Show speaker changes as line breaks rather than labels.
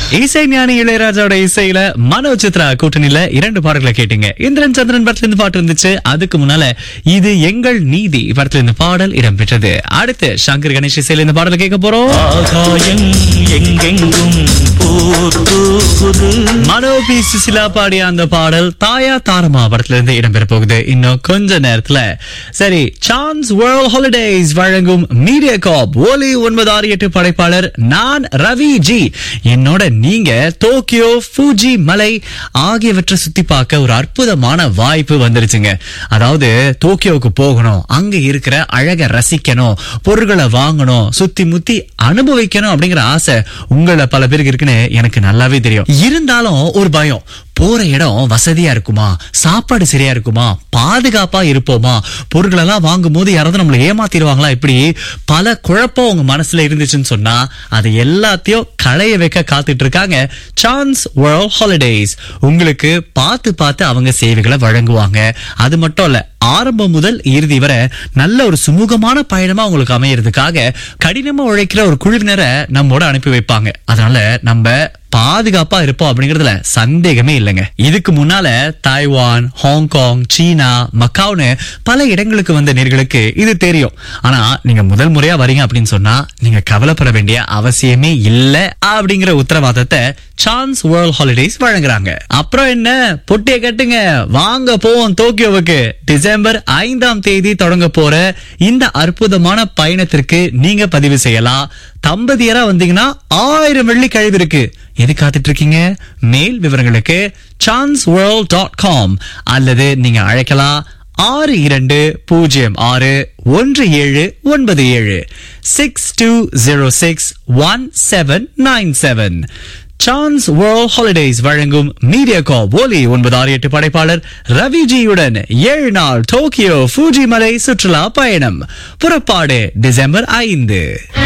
இசை ஞானி இளையராஜாவோட இசையில மனோ சித்ரா கூட்டணியில இரண்டு பாடல்களை கேட்டீங்க இந்திரன் சந்திரன் படத்துல இருந்து பாட்டு இருந்துச்சு அதுக்கு முன்னால இது எங்கள் நீதி படத்துல இருந்து பாடல் இடம்பெற்றது அடுத்து சங்கர் கணேஷ் இசையில இந்த பாடலை கேட்க போறோம்
ஆகாயம் எங்கெங்கும் போர் தூக்குது
மனோ பி சுசிலா பாடிய அந்த பாடல் தாயா தாரமா படத்துல இருந்து இடம்பெற போகுது இன்னும் கொஞ்ச நேரத்துல சரி சான்ஸ் வேர்ல்ட் ஹாலிடேஸ் வழங்கும் மீடியா காப் ஒலி ஒன்பது ஆறு எட்டு படைப்பாளர் நான் ரவி ஜி என்னோட நீங்க டோக்கியோ ஃபூஜி மலை ஆகியவற்றை சுத்தி பார்க்க ஒரு அற்புதமான வாய்ப்பு வந்துருச்சுங்க அதாவது டோக்கியோவுக்கு போகணும் அங்க இருக்கிற அழக ரசிக்கணும் பொருட்களை வாங்கணும் சுத்தி முத்தி அனுபவிக்கணும் அப்படிங்கிற ஆசை உங்கள பல பேருக்கு இருக்குன்னு எனக்கு நல்லாவே தெரியும் இருந்தாலும் ஒரு பயம் போற இடம் வசதியா இருக்குமா சாப்பாடு சரியா இருக்குமா பாதுகாப்பா இருப்போமா பொருட்கள் எல்லாம் வாங்கும் போது யாராவது நம்மளை ஏமாத்திடுவாங்களா இப்படி பல குழப்பம் உங்க மனசுல இருந்துச்சுன்னு சொன்னா அதை எல்லாத்தையும் களைய வைக்க காத்துட்டு இருக்காங்க சான்ஸ் வேர்ல்ட் ஹாலிடேஸ் உங்களுக்கு பார்த்து பார்த்து அவங்க சேவைகளை வழங்குவாங்க அது மட்டும் இல்ல ஆரம்பம் முதல் இறுதி வரை நல்ல ஒரு சுமூகமான பயணமா உங்களுக்கு அமையறதுக்காக கடினமா உழைக்கிற ஒரு குழுவினரை நம்மோட அனுப்பி வைப்பாங்க அதனால நம்ம பாதுகாப்பா இருப்போம் அப்படிங்கறதுல சந்தேகமே இல்லைங்க இதுக்கு முன்னால தாய்வான் ஹாங்காங் சீனா மக்காவ்னு பல இடங்களுக்கு வந்த நேர்களுக்கு இது தெரியும் ஆனா நீங்க முதல் முறையா வரீங்க அப்படின்னு சொன்னா நீங்க கவலைப்பட வேண்டிய அவசியமே இல்ல அப்படிங்கிற உத்தரவாதத்தை சான்ஸ் வேர்ல்ட் ஹாலிடேஸ் வழங்குறாங்க அப்புறம் என்ன பொட்டியை கட்டுங்க வாங்க போவோம் டோக்கியோவுக்கு டிசம்பர் ஐந்தாம் தேதி தொடங்க போற இந்த அற்புதமான பயணத்திற்கு நீங்க பதிவு செய்யலாம் தம்பதியரா வந்தீங்கன்னா ஆயிரம் வெள்ளி கழிவு இருக்கு எது காத்துட்டு இருக்கீங்க மேல் விவரங்களுக்கு சான்ஸ் வேர்ல்ட் டாட் காம் அல்லது நீங்க அழைக்கலாம் ஆறு இரண்டு பூஜ்ஜியம் ஆறு ஒன்று ஏழு ஒன்பது ஏழு six two zero six one seven nine seven chance world holidays வழங்கும் மீடியா கா ஒலி ஒன்பது ஆறு எட்டு படைப்பாளர் ரவிஜியுடன் ஏழு நாள் டோக்கியோ ஃபூஜி மலை சுற்றுலா பயணம் புறப்பாடு டிசம்பர் ஐந்து